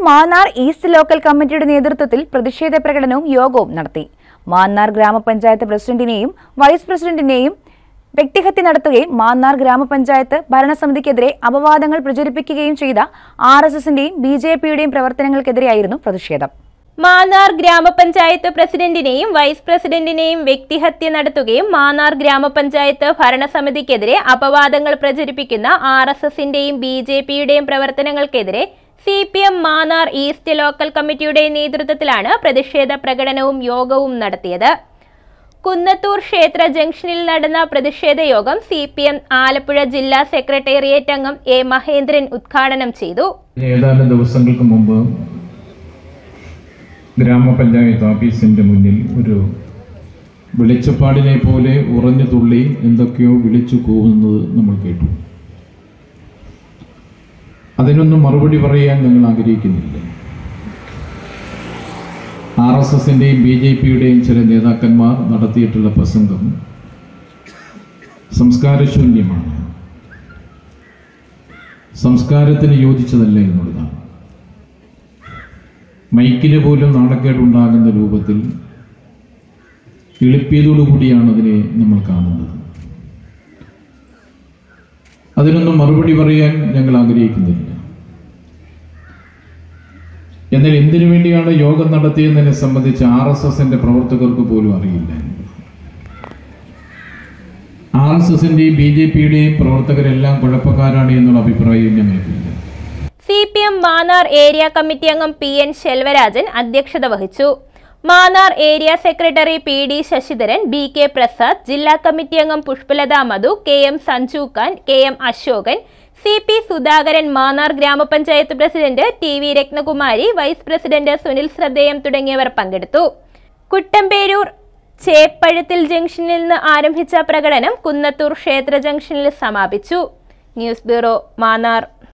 Mannar east local കമ്മിറ്റിയുടെ നേതൃത്വത്തിൽ പ്രതിഷേധ പ്രകടനവും യോഗവും നടത്തി മാന്നാർ ഗ്രാമപഞ്ചായത്ത് പ്രസിഡന്റിനെയും വൈസ് പ്രസിഡന്റിനെയും വ്യക്തിഹത്യ നടത്തുകയും മാന്നാർ ഗ്രാമപഞ്ചായത്ത് ഭരണസമിതിക്കെതിരെ അപവാദങ്ങൾ പ്രചരിപ്പിക്കുകയും ചെയ്ത ആർ എസ് എസിന്റെയും ബി ജെ പിയുടെയും പ്രവർത്തനങ്ങൾക്കെതിരെയായിരുന്നു പ്രതിഷേധം മാന്നാർ ഗ്രാമപഞ്ചായത്ത് പ്രസിഡന്റിനെയും വൈസ് പ്രസിഡന്റിനെയും വ്യക്തിഹത്യ നടത്തുകയും മാന്നാർ ഗ്രാമപഞ്ചായത്ത് ഭരണസമിതിക്കെതിരെ അപവാദങ്ങൾ പ്രചരിപ്പിക്കുന്ന ആർ എസ് എസിന്റെയും ബി ജെ പിയുടെയും പ്രവർത്തനങ്ങൾക്കെതിരെ C P M Mannar east local കമ്മിറ്റിയുടെ നേതൃത്വത്തിലാണ് പ്രതിഷേധ പ്രകടനവും യോഗവും നടത്തിയത് കുന്നത്തൂർ ക്ഷേത്ര ജംഗ്ഷനിൽ നടന്ന പ്രതിഷേധ യോഗം സി പി എം ആലപ്പുഴ ജില്ലാ സെക്രട്ടേറിയറ്റ് അംഗം എ മഹേന്ദ്രൻ ഉദ്ഘാടനം ചെയ്തു ഏതാനും ദിവസങ്ങൾക്ക് മുമ്പ് ഗ്രാമപഞ്ചായത്ത് ഓഫീസിൻ്റെ മുന്നിൽ ഒരു വെളിച്ചപ്പാടിനെ പോലെ ഉറഞ്ഞു തുള്ളി എന്തൊക്കെയോ വിളിച്ചു കൂവുന്നത് നമ്മൾ കേട്ടു അതിനൊന്നും മറുപടി പറയാൻ ഞങ്ങൾ ആഗ്രഹിക്കുന്നില്ല ആർ എസ് എസിൻ്റെയും ബി ജെ പിയുടെയും ചില നേതാക്കന്മാർ നടത്തിയിട്ടുള്ള പ്രസംഗം സംസ്കാരശൂന്യമാണ് സംസ്കാരത്തിന് യോജിച്ചതല്ല എന്നുള്ളതാണ് മൈക്കിന് പോലും നാണക്കേടുണ്ടാകുന്ന രൂപത്തിൽ എളുപ്പിയതോടുകൂടിയാണ് അതിനെ നമ്മൾ കാണുന്നത് അതിനൊന്നും മറുപടി പറയാൻ ഞങ്ങൾ ആഗ്രഹിക്കുന്നില്ല എന്നാൽ എന്തിനു വേണ്ടിയാണ് യോഗം നടത്തിയതിനെ സംബന്ധിച്ച് ആർ എസ് എസിന്റെ പ്രവർത്തകർക്ക് പോലും അറിയില്ല ആർ എസ് എസിന്റെയും ബി ജെ പിയുടെയും പ്രവർത്തകരെല്ലാം കുഴപ്പക്കാരാണ് എന്നുള്ള അഭിപ്രായം ഞങ്ങൾക്കില്ല C P M Mannar area committee അംഗം പി എൻ ശെൽവരാജൻ അധ്യക്ഷത വഹിച്ചു Mannar area secretary P D Sasidharan B K Prasad ജില്ലാ കമ്മിറ്റി അംഗം Pushpalatha Madhu K M Sanju Khan K M Asokan C P Sudhakaran Mannar ഗ്രാമപഞ്ചായത്ത് president T V Ratnakumari vice president Sunil ശ്രദ്ധേയം തുടങ്ങിയവർ പങ്കെടുത്തു കുട്ടമ്പേരൂർ ചേപ്പഴുത്തിൽ ജംഗ്ഷനിൽ നിന്ന് ആരംഭിച്ച പ്രകടനം കുന്നത്തൂർ ക്ഷേത്ര ജംഗ്ഷനിൽ സമാപിച്ചു ന്യൂസ് ബ്യൂറോ മാന്നാർ